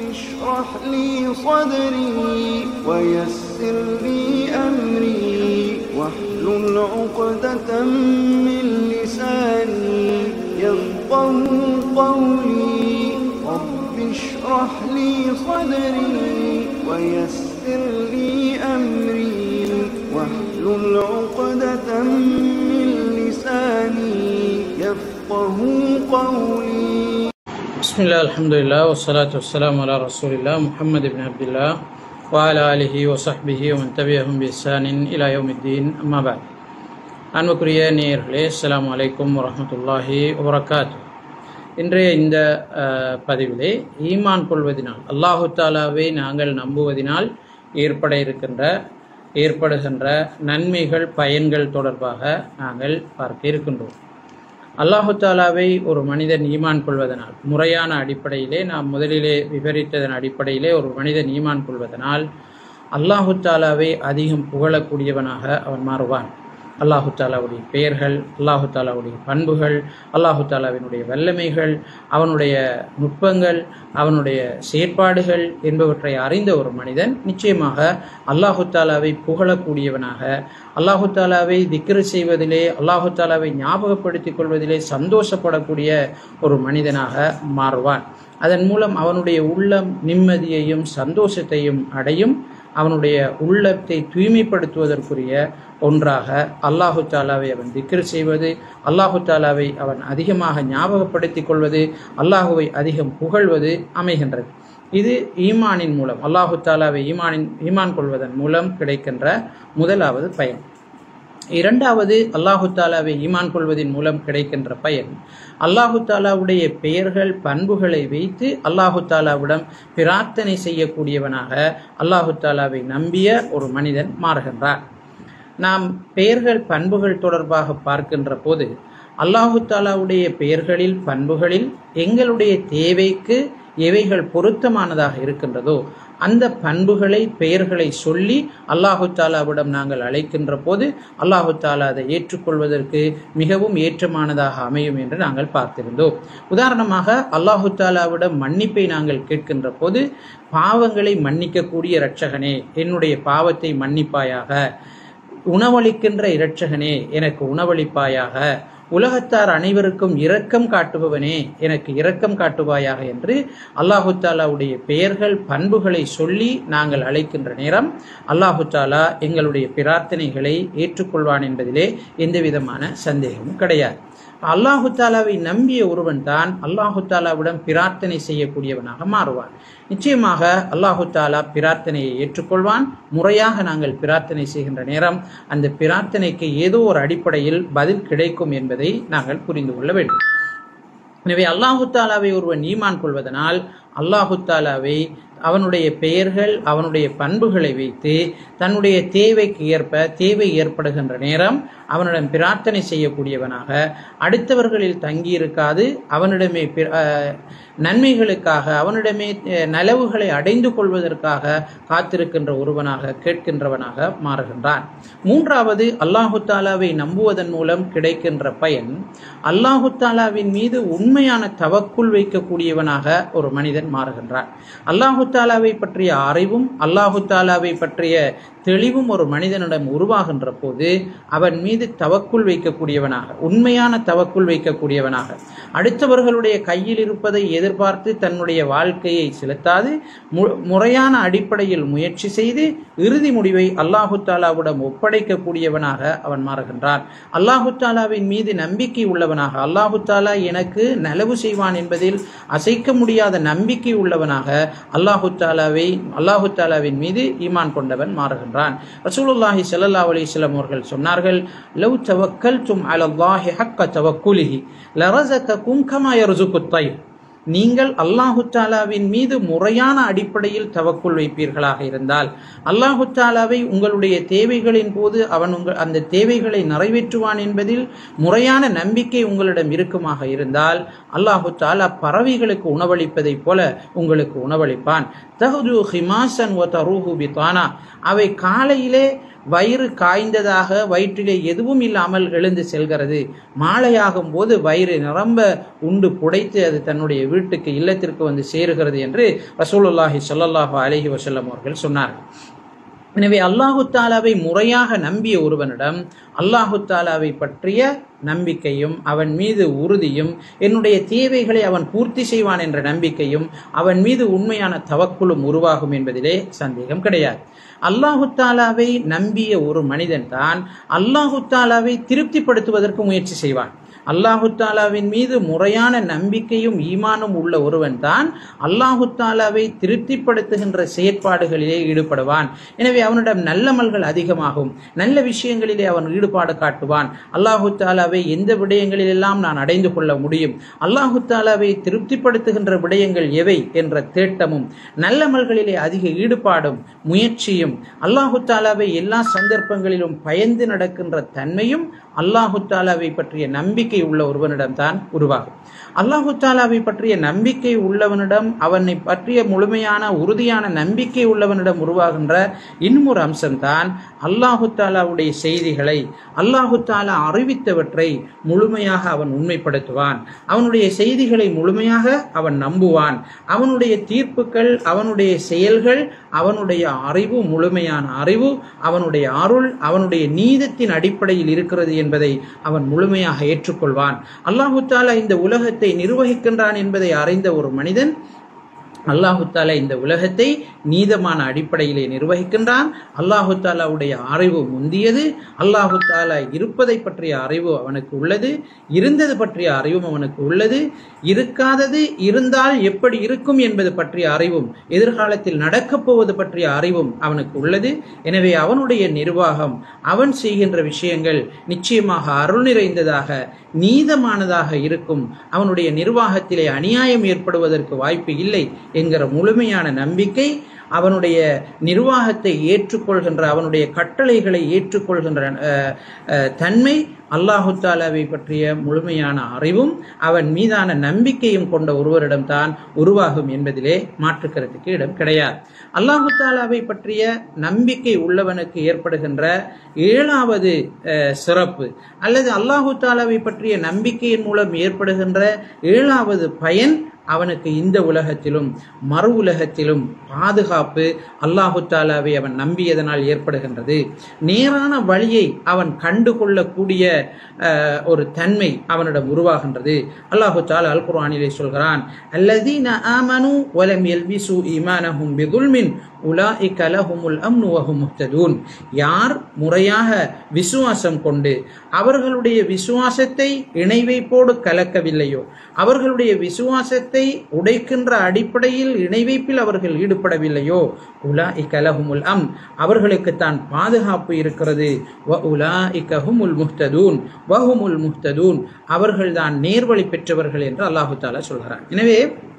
اشرح لي صدري ويسر لي أمري واحلل عقدة من لساني يفقه قولي رب اشرح لي صدري ويسر لي أمري واحلل عقدة من لساني يفقه قولي بسم الله الحمد لله والصلاة والسلام على رسول الله محمد بن عبد الله وعلى آله وصحبه ومن تبعهم بإحسان إلى يوم الدين أما بعد அன்புக்குரிய நேயர்களே அஸ்ஸலாமு அலைக்கும் வரஹ்மத்துல்லாஹி வபரகாத்து இன்றைய இந்த அஹ், பதிவிலே ஈமான் கொள்வதினால் அல்லாஹு தாலாவை நாங்கள் நம்புவதினால் ஏற்பட இருக்கின்ற ஏற்படுகின்ற நன்மைகள் பயன்கள் தொடர்பாக நாங்கள் பார்க்க இருக்கின்றோம் அல்லாஹு தாலாவை ஒரு மனிதன் ஈமான் கொள்வதனால் முறையான அடிப்படையிலே நாம் முதலிலே விவரித்ததன் அடிப்படையிலே ஒரு மனிதன் ஈமான் கொள்வதனால் அல்லாஹு தாலாவை அதிகம் புகழக்கூடியவனாக அவன் மாறுவான் அல்லாஹு தாலாவுடைய பெயர்கள் அல்லாஹு தாலாவுடைய பண்புகள் அல்லாஹு தாலாவினுடைய வல்லமைகள் அவனுடைய நுட்பங்கள் அவனுடைய செயற்பாடுகள் என்பவற்றை அறிந்த ஒரு மனிதன் நிச்சயமாக அல்லாஹு தாலாவை புகழக்கூடியவனாக அல்லாஹு தாலாவை திக்ரு செய்வதிலே அல்லாஹு தாலாவை ஞாபகப்படுத்திக் கொள்வதிலே சந்தோஷப்படக்கூடிய ஒரு மனிதனாக மாறுவான் அதன் மூலம் அவனுடைய உள்ளம் நிம்மதியையும் சந்தோஷத்தையும் அடையும் அவனுடைய உள்ளத்தை தூய்மைப்படுத்துவதற்குரிய ஒன்றாக அல்லாஹு தாலாவை அவன் திக்ர் செய்வது அல்லாஹு தாலாவை அவன் அதிகமாக ஞாபகப்படுத்திக் கொள்வது அல்லாஹுவை அதிகம் புகழ்வது அமைகின்றது இது ஈமானின் மூலம் அல்லாஹு தாலாவை ஈமானின் ஈமான் கொள்வதன் மூலம் கிடைக்கின்ற முதலாவது பயன் இரண்டாவது அல்லாஹு தாலாவை ஈமான் கொள்வதன் மூலம் கிடைக்கின்ற பயன் அல்லாஹு தாலாவுடைய பெயர்கள் பண்புகளை வைத்து அல்லாஹு தாலாவிடம் பிரார்த்தனை செய்யக்கூடியவனாக அல்லாஹு தாலாவை நம்பிய ஒரு மனிதன் மாறுகின்றார் நாம் பெயர்கள் பண்புகள் தொடர்பாக பார்க்கின்ற போது அல்லாஹு தாலாவுடைய பெயர்களில் பண்புகளில் எங்களுடைய தேவைக்கு எவைகள் பொருத்தமானதாக இருக்கின்றதோ அந்த பண்புகளை பெயர்களை சொல்லி அல்லாஹு தாலாவிடம் நாங்கள் அழைக்கின்ற போது அல்லாஹு தாலா அதை ஏற்றுக்கொள்வதற்கு மிகவும் ஏற்றமானதாக அமையும் என்று நாங்கள் பார்த்திருந்தோம் உதாரணமாக அல்லாஹு தாலாவிடம் மன்னிப்பை நாங்கள் கேட்கின்ற போது பாவங்களை மன்னிக்கக்கூடிய இரட்சகனே என்னுடைய பாவத்தை மன்னிப்பாயாக உணவளிக்கின்ற இரட்சகனே எனக்கு உணவளிப்பாயாக உலகத்தார் அனைவருக்கும் இரக்கம் காட்டுபவனே எனக்கு இரக்கம் காட்டுவாயாக என்று அல்லாஹு தாலாவுடைய பெயர்கள் பண்புகளை சொல்லி நாங்கள் அழைக்கின்ற நேரம் அல்லாஹு தாலா எங்களுடைய பிரார்த்தனைகளை ஏற்றுக்கொள்வான் என்பதிலே எந்த விதமான சந்தேகமும் கிடையாது அல்லாஹு தாலாவை நம்பிய ஒருவன் தான் அல்லாஹு தாலாவிடம் பிரார்த்தனை செய்யக்கூடியவனாக மாறுவான் நிச்சயமாக அல்லாஹு தாலா பிரார்த்தனையை ஏற்றுக்கொள்வான் முறையாக நாங்கள் பிரார்த்தனை செய்கின்ற நேரம் அந்த பிரார்த்தனைக்கு ஏதோ ஒரு அடிப்படையில் பதில் கிடைக்கும் என்பதை நாங்கள் புரிந்து கொள்ள வேண்டும் எனவே அல்லாஹு தாலாவை ஒருவன் ஈமான் கொள்வதனால் அல்லாஹு தாலாவை அவனுடைய பெயர்கள் அவனுடைய பண்புகளை வைத்து தன்னுடைய தேவைக்கு ஏற்ப தேவை ஏற்படுகின்ற நேரம் அவனிடம் பிரார்த்தனை செய்யக்கூடியவனாக அடுத்தவர்களில் தங்கியிருக்காது அவனிடமே பிர- அஹ், நன்மைகளுக்காக அவனிடமே அஹ், நலவுகளை அடைந்து கொள்வதற்காக காத்திருக்கின்ற ஒருவனாக கேட்கின்றவனாக மாறுகின்றான் மூன்றாவது அல்லாஹு தாலாவை நம்புவதன் மூலம் கிடைக்கின்ற பயன் அல்லாஹு தாலாவின் மீது உண்மையான தவக்குள் வைக்கக்கூடியவனாக ஒரு மனிதன் மாறுகின்றான் அல்லாஹு தாலாவை பற்றிய அறிவும் அல்லாஹு தாலாவை பற்றிய தெளிவும் ஒரு மனிதனிடம் உருவாகின்ற போது அவன் மீது தவக்குள் வைக்கக்கூடியவனாக உண்மையான தவக்குள் வைக்கக்கூடியவனாக அடுத்தவர்களுடைய கையில் இருப்பதை எதிர்பார்த்து தன்னுடைய வாழ்க்கையை செலுத்தாது மு- முறையான அடிப்படையில் முயற்சி செய்து இறுதி முடிவை அல்லாஹு தாலாவிடம் ஒப்படைக்கக்கூடியவனாக அவன் மாறுகின்றான் அல்லாஹு தாலாவின் மீது நம்பிக்கை உள்ளவனாக அல்லாஹு தாலா எனக்கு நலவு செய்வான் என்பதில் அசைக்க முடியாத நம்பிக்கை உள்ளவனாக அல்லாஹு தாலாவை அல்லாஹு தாலாவின் மீது ஈமான் கொண்டவன் மாறுகின்றான் ரசூலுல்லாஹி ஸல்லல்லாஹு அலைஹி வஸல்லம் அவர்கள் சொன்னார்கள் லவ் தவக்கல்தும் அலல்லாஹி ஹக்க தவக்குலிஹி லரஸககும் கமா யர்சுகுத் தய்ர் நீங்கள் அல்லாஹு தாலாவின் மீது முறையான அடிப்படையில் தவக்குள் வைப்பீர்களாக இருந்தால் அல்லாஹு தாலாவை உங்களுடைய தேவைகளின் போது அவன் உங்கள் அந்த தேவைகளை நிறைவேற்றுவான் என்பதில் முறையான நம்பிக்கை உங்களிடம் இருக்குமாக இருந்தால் அல்லாஹு தாலா பறவைகளுக்கு உணவளிப்பதைப் போல உங்களுக்கு உணவளிப்பான் தஹுது ஹிமாசன் ஒ தரூஹு பித்தானா அவை காலையிலே வயிறு காய்ந்ததாக வயிற்றிலே எதுவும் இல்லாமல் எழுந்து செல்கிறது மாலையாகும் போது வயிறு நிரம்ப உண்டு புடைத்து அது தன்னுடைய வீட்டுக்கு இல்லத்திற்கு வந்து சேருகிறது என்று ரசூலுல்லாஹி ஸல்லல்லாஹு அலைஹி வஸல்லம் அவர்கள் சொன்னார்கள் எனவே அல்லாஹு தாலாவை முறையாக நம்பிய ஒருவனிடம் அல்லாஹு தாலாவை பற்றிய நம்பிக்கையும் அவன் மீது உறுதியும் என்னுடைய தேவைகளை அவன் பூர்த்தி செய்வான் என்ற நம்பிக்கையும் அவன் மீது உண்மையான தவக்குலும் உருவாகும் என்பதிலே சந்தேகம் கிடையாது அல்லாஹு தாலாவை நம்பிய ஒரு மனிதன் தான் அல்லாஹு தாலாவை திருப்திப்படுத்துவதற்கு முயற்சி செய்வான் அல்லாஹு தாலாவின் மீது முறையான நம்பிக்கையும் ஈமானும் உள்ள ஒருவன் தான் அல்லாஹு தாலாவை திருப்திப்படுத்துகின்ற செயற்பாடுகளிலே ஈடுபடுவான் எனவே அவனிடம் நல்லமல்கள் அதிகமாகும் நல்ல விஷயங்களிலே அவன் ஈடுபாடு காட்டுவான் அல்லாஹு தாலாவை எந்த விடயங்களிலெல்லாம் நான் அடைந்து கொள்ள முடியும் அல்லாஹு தாலாவை திருப்திப்படுத்துகின்ற விடயங்கள் எவை என்ற தேட்டமும் நல்லமல்களிலே அதிக ஈடுபாடும் முயற்சியும் அல்லாஹு தாலாவை எல்லா சந்தர்ப்பங்களிலும் பயந்து நடக்கின்ற தன்மையும் அல்லாஹு தாலாவை பற்றிய நம்பிக்கை உள்ள ஒருவனிடம் தான் உருவாகும் அல்லாஹு தாலாவை பற்றிய நம்பிக்கை உள்ளவனிடம் அவனை பற்றிய முழுமையான உறுதியான நம்பிக்கை உள்ளவனிடம் உருவாகின்ற இன்னொரு அம்சம்தான் அல்லாஹு தாலாவுடைய செய்திகளை அல்லாஹு தாலா அறிவித்தவற்றை முழுமையாக அவன் உண்மைப்படுத்துவான் அவனுடைய செய்திகளை முழுமையாக அவன் நம்புவான் அவனுடைய தீர்ப்புகள் அவனுடைய செயல்கள் அவனுடைய அறிவு முழுமையான அறிவு அவனுடைய அருள் அவனுடைய நீதத்தின் அடிப்படையில் இருக்கிறது என்பதை அவன் முழுமையாக ஏற்றுக்கொள்வான் அல்லாஹு தாலா இந்த உலகத்தை நிர்வகிக்கின்றான் என்பதை அறிந்த ஒரு மனிதன் அல்லாஹு தாலா இந்த உலகத்தை நீதமான அடிப்படையிலே நிர்வகிக்கின்றான் அல்லாஹு தாலாவுடைய அறிவு முந்தியது அல்லாஹு தாலா இருப்பதை பற்றிய அறிவு அவனுக்கு உள்ளது இருந்தது பற்றிய அறிவும் அவனுக்கு உள்ளது இருக்காதது இருந்தால் எப்படி இருக்கும் என்பது பற்றிய அறிவும் எதிர்காலத்தில் நடக்கப் போவது பற்றிய அறிவும் அவனுக்கு உள்ளது எனவே அவனுடைய நிர்வாகம் அவன் செய்கின்ற விஷயங்கள் நிச்சயமாக அருள் நிறைந்ததாக நீதமானதாக இருக்கும் அவனுடைய நிர்வாகத்திலே அநியாயம் ஏற்படுவதற்கு வாய்ப்பு இல்லை என்கிற முழுமையான நம்பிக்கை அவனுடைய நிர்வாகத்தை ஏற்றுக்கொள்கின்ற அவனுடைய கட்டளைகளை ஏற்றுக்கொள்கின்ற அஹ், அஹ், தன்மை அல்லாஹு தாலாவை பற்றிய முழுமையான அறிவும் அவன் மீதான நம்பிக்கையும் கொண்ட ஒருவரிடம்தான் உருவாகும் என்பதிலே மாற்றுக்கிறதுக்கு இடம் கிடையாது அல்லாஹு தாலாவை பற்றிய நம்பிக்கை உள்ளவனுக்கு ஏற்படுகின்ற ஏழாவது அஹ், சிறப்பு அல்லது அல்லாஹு தாலாவை பற்றிய நம்பிக்கையின் மூலம் ஏற்படுகின்ற ஏழாவது பயன் அவனுக்கு இந்த உலகத்திலும் மறு உலகத்திலும் பாதுகாப்பு அல்லாஹு தாலாவை அவன் நம்பியதனால் ஏற்படுகின்றது நேரான வழியை அவன் கண்டு கொள்ளக்கூடிய அஹ், ஒரு தன்மை அவனிடம் உருவாகின்றது அல்லாஹு தாலா அல் குர்ஆனிலே சொல்கிறான் அல்லதீன ஆமனு வலம் யல்பிசு ஈமானஹும் பிதுல்மின் உலாஇக லஹுமுல் அம்னு வஹும் முஹ்ததூன் யார் முறையாக விசுவாசம் கொண்டு அவர்களுடைய விசுவாசத்தை இணைவைப்போடு கலக்கவில்லையோ அவர்களுடைய விசுவாசத்தை உடைக்கின்ற அடிப்படையில் இணைவைப்பில் அவர்கள் ஈடுபடவில்லையோ உலாஇக லஹுமுல் அம் அவர்களுக்கு தான் பாதுகாப்பு இருக்கிறது வ உலாஇக ஹுமுல் முஹ்ததூன் வஹுமுல் முஹ்ததூன் அவர்கள்தான் நேர்வழி பெற்றவர்கள் என்று அல்லாஹு தாலா சொல்கிறான் எனவே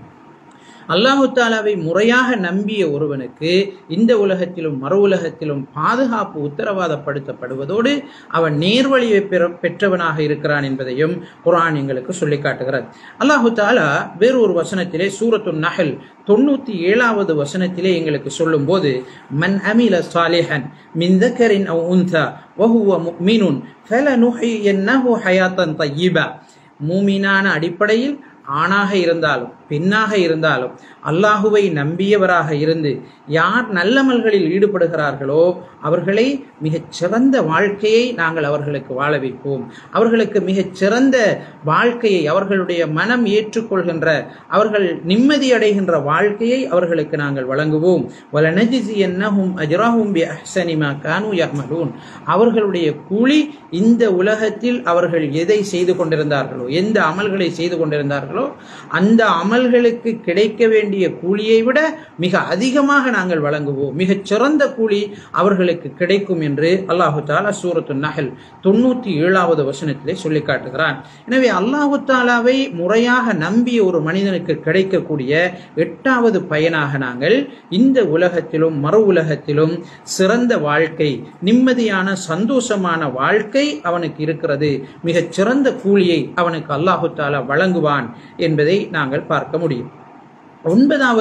அல்லாஹு தாலாவை முறையாக நம்பிய ஒருவனுக்கு இந்த உலகத்திலும் மறு உலகத்திலும் பாதுகாப்பு உத்தரவாதப்படுத்தப்படுவதோடு அவன் நேர்வழியை பெற பெற்றவனாக இருக்கிறான் என்பதையும் குர்ஆன் எங்களுக்கு சொல்லி காட்டுகிறது அல்லாஹு தாலா வேறு ஒரு வசனத்திலே சூரத்து நஹல் தொண்ணூத்தி ஏழாவது வசனத்திலே எங்களுக்கு சொல்லும் போது மன் அமில சாலிஹன் மின் தக்கரின் அவ் உன்தா வஹுவ முஃமினுன் ஃபலனுஹியன்னஹு ஹயாத்தன் தய்யிபா மூமினான அடிப்படையில் ஆணாக இருந்தாலும் பெண்ணாக இருந்தாலும் அல்லாஹுவை நம்பியவராக இருந்து யார் நல்லமல்களில் ஈடுபடுகிறார்களோ அவர்களை மிகச் சிறந்த வாழ்க்கையை நாங்கள் அவர்களுக்கு வாழ வைப்போம் அவர்களுக்கு மிகச் சிறந்த வாழ்க்கையை அவர்களுடைய மனம் ஏற்றுக்கொள்கின்ற அவர்கள் நிம்மதி அடைகின்ற வாழ்க்கையை அவர்களுக்கு நாங்கள் வழங்குவோம் வலனஜிசி என்னஹும் அஜ்ராஹும் பி அஹ்சனிமா கானு யஹ்மலூன் அவர்களுடைய கூலி இந்த உலகத்தில் அவர்கள் எதை செய்து கொண்டிருந்தார்களோ எந்த அமல்களை செய்து கொண்டிருந்தார்களோ அந்த அமல்களுக்கு கிடைக்க வேண்டிய கூலியை விட மிக அதிகமாக நாங்கள் வழங்குவோம் மிகச் சிறந்த கூலி அவர்களுக்கு கிடைக்கும் என்று அல்லாஹு தாலா சூரத்து நஹல் தொண்ணூத்தி ஏழாவது வசனத்திலே சொல்லி காட்டுகிறான் எனவே அல்லாஹு தாலாவை முறையாக நம்பிய ஒரு மனிதனுக்கு கிடைக்கக்கூடிய எட்டாவது பயனாக நாங்கள் இந்த உலகத்திலும் மறு உலகத்திலும் சிறந்த வாழ்க்கை நிம்மதியான சந்தோஷமான வாழ்க்கை அவனுக்கு இருக்கிறது மிகச் சிறந்த கூலியை அவனுக்கு அல்லாஹு தாலா வழங்குவான் என்பதை நாங்கள் பார்க்க முடியும் ஒன்பதாவது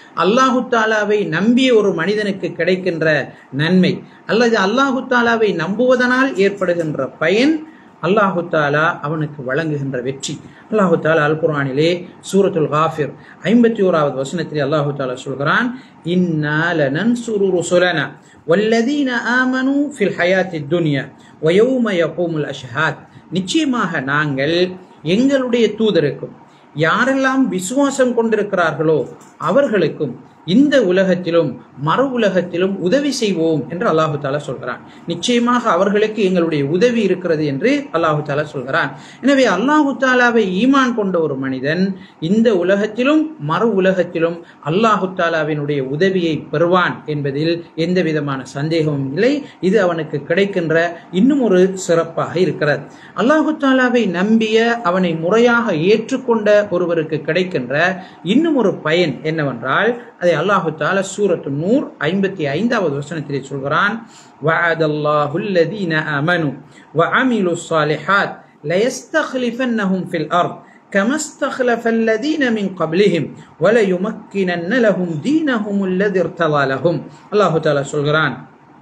அல்லாஹு தாலாவை நம்பிய ஒரு மனிதனுக்கு கிடைக்கின்ற நன்மை அல்லது அல்லாஹு தாலாவை நம்புவதனால் ஏற்படுகின்ற பயன் அல்லாஹு தாலா அவனுக்கு வழங்குகின்ற வெற்றி அல்லாஹு தாலா அல் குர்ஆனிலே சூரத்துல் காஃபிர் ஐம்பத்தி ஓராவது வசனத்திலே அல்லாஹு தாலா சொல்கிறான் இன்னா லனன்சுரு ருசுலனா வல்லதீன ஆமனு ஃபில் ஹயாத்தி துன்யா வயௌம யகூமுல் அஷ்ஹாத் நிச்சயமாக நாங்கள் எங்களுடைய தூதருக்கும் யாரெல்லாம் விசுவாசம் கொண்டிருக்கிறார்களோ அவர்களுக்கும் இந்த உலகத்திலும் மறு உலகத்திலும் உதவி செய்வோம் என்று அல்லாஹு தாலா சொல்கிறான் நிச்சயமாக அவர்களுக்கு எங்களுடைய உதவி இருக்கிறது என்று அல்லாஹு தாலா சொல்கிறான் எனவே அல்லாஹு தாலாவை ஈமான் கொண்ட ஒரு மனிதன் இந்த உலகத்திலும் மறு உலகத்திலும் அல்லாஹு தாலாவினுடைய உதவியை பெறுவான் என்பதில் எந்த விதமான சந்தேகமும் இல்லை இது அவனுக்கு கிடைக்கின்ற இன்னும் ஒரு சிறப்பாக இருக்கிறது அல்லாஹு தாலாவை நம்பிய அவனை முறையாக ஏற்றுக்கொண்ட ஒருவருக்கு கிடைக்கின்ற இன்னும் ஒரு பயன் என்னவென்றால் அதை அல்லாஹு தாலா சூரத்து நூர் ஐம்பத்தி ஐந்தாவது வசனத்திலே சொல்கிறான் وعد الله الذين آمنوا وعملوا الصالحات ليستخلفنهم في الأرض كما استخلف الذين من قبلهم وليمكنن لهم دينهم الذي ارتضى لهم الله تعالى சொல்கிறான்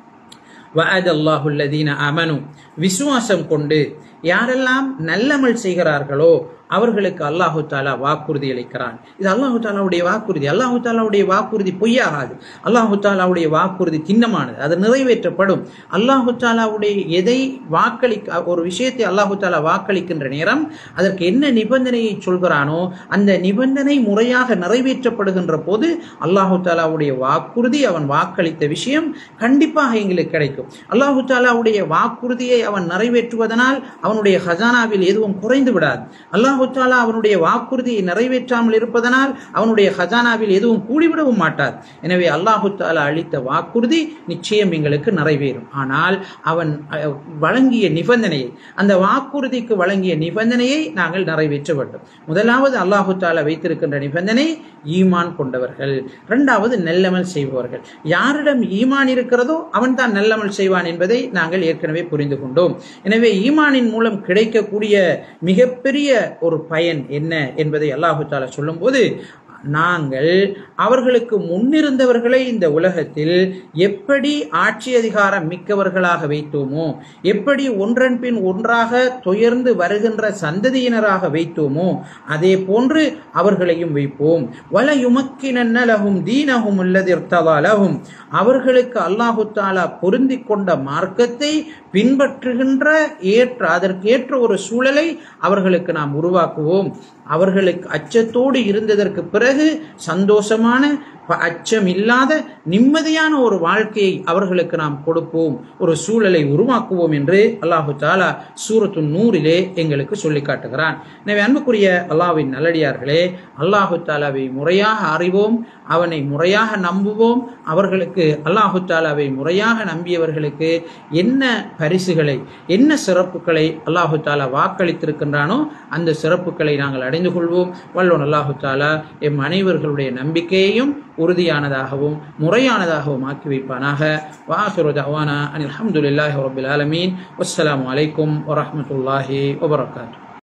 وعد الله الذين آمنوا விசுவாசம் கொண்டு யாரெல்லாம் நல்லமல் செய்கிறார்களோ அவர்களுக்கு அல்லாஹு தாலா வாக்குறுதி அளிக்கிறான் இது அல்லாஹு தாலாவுடைய வாக்குறுதி அல்லாஹு தாலாவுடைய வாக்குறுதி பொய்யாகாது அல்லாஹு தாலாவுடைய வாக்குறுதி திண்ணமானது அது நிறைவேற்றப்படும் அல்லாஹு தாலாவுடைய எதை வாக்களிக்க ஒரு விஷயத்தை அல்லாஹு தாலா வாக்களிக்கின்ற நேரம் அதற்கு என்ன நிபந்தனையை சொல்கிறானோ அந்த நிபந்தனை முறையாக நிறைவேற்றப்படுகின்ற போது அல்லாஹு தாலாவுடைய வாக்குறுதி அவன் வாக்களித்த விஷயம் கண்டிப்பாக எங்களுக்கு கிடைக்கும் அல்லாஹு தாலாவுடைய வாக்குறுதியை அவன் நிறைவேற்றுவதனால் அவனுடைய ஹஜானாவில் எதுவும் குறைந்து விடாது அல்லாஹு தாலா அவனுடைய வாக்குறுதியை நிறைவேற்றாமல் இருப்பதனால் அவனுடைய ஹஜானாவில் எதுவும் கூடிவிடவும் மாட்டார் எனவே அல்லாஹு தாலா அளித்த வாக்குறுதி நிச்சயம் எங்களுக்கு நிறைவேறும் ஆனால் அவன் அஹ், வழங்கிய நிபந்தனையை அந்த வாக்குறுதிக்கு வழங்கிய நிபந்தனையை நாங்கள் நிறைவேற்ற வேண்டும் முதலாவது அல்லாஹு தாலா வைத்திருக்கின்ற நிபந்தனை ஈமான் கொண்டவர்கள் இரண்டாவது நல்லமல் செய்பவர்கள் யாரிடம் ஈமான் இருக்கிறதோ அவன் தான் நல்லமல் செய்வான் என்பதை நாங்கள் ஏற்கனவே புரிந்து கொண்டோம் எனவே ஈமானின் மூலம் கிடைக்கக்கூடிய மிகப்பெரிய ஒரு பயன் என்ன என்பதை அல்லாஹு தாலா சொல்லும்போது நாங்கள் அவர்களுக்கு முன்னிருந்தவர்களை இந்த உலகத்தில் எப்படி ஆட்சி அதிகாரம் மிக்கவர்களாக வைத்தோமோ எப்படி ஒன்றன் பின் ஒன்றாக துயர்ந்து வருகின்ற சந்ததியினராக வைத்தோமோ அதே போன்று அவர்களையும் வைப்போம் வல யுமக்கினல்லகும் தீனகும் உள்ளதிர்த்தவாலகும் அவர்களுக்கு அல்லாஹு தாலா பொருந்தி கொண்ட மார்க்கத்தை பின்பற்றுகின்ற ஏற்ற அதற்கேற்ற ஒரு சூழலை அவர்களுக்கு நாம் உருவாக்குவோம் அவர்களுக்கு அச்சத்தோடு இருந்ததற்கு பிறகு சந்தோஷமான ப- அச்சம் இல்லாத நிம்மதியான ஒரு வாழ்க்கையை அவர்களுக்கு நாம் கொடுப்போம் ஒரு சூழலை உருவாக்குவோம் என்று அல்லாஹு தாலா சூரத்து நூறிலே எங்களுக்கு சொல்லி காட்டுகிறான் எனவே அன்புக்குரிய அல்லாஹ்வின் நல்லடியார்களே அல்லாஹு தாலாவை முறையாக அறிவோம் அவனை முறையாக நம்புவோம் அவர்களுக்கு அல்லாஹு தாலாவை முறையாக நம்பியவர்களுக்கு என்ன பரிசுகளை என்ன சிறப்புகளை அல்லாஹு தாலா வாக்களித்திருக்கின்றானோ அந்த சிறப்புகளை நாங்கள் அடைந்து கொள்வோம் வல்லோன் அல்லாஹு தாலா எம் அனைவர்களுடைய நம்பிக்கையையும் உறுதியானதாகவும் முறையானதாகவும் ஆக்கி வைப்பானாக வாஹிரு தவானா அனில் அல்ஹம்துலில்லாஹி ரபில் ஆலமீன் வஸ்ஸலாமு அலைக்கும் வரஹ்மத்துல்லாஹி வபரகாத்துஹு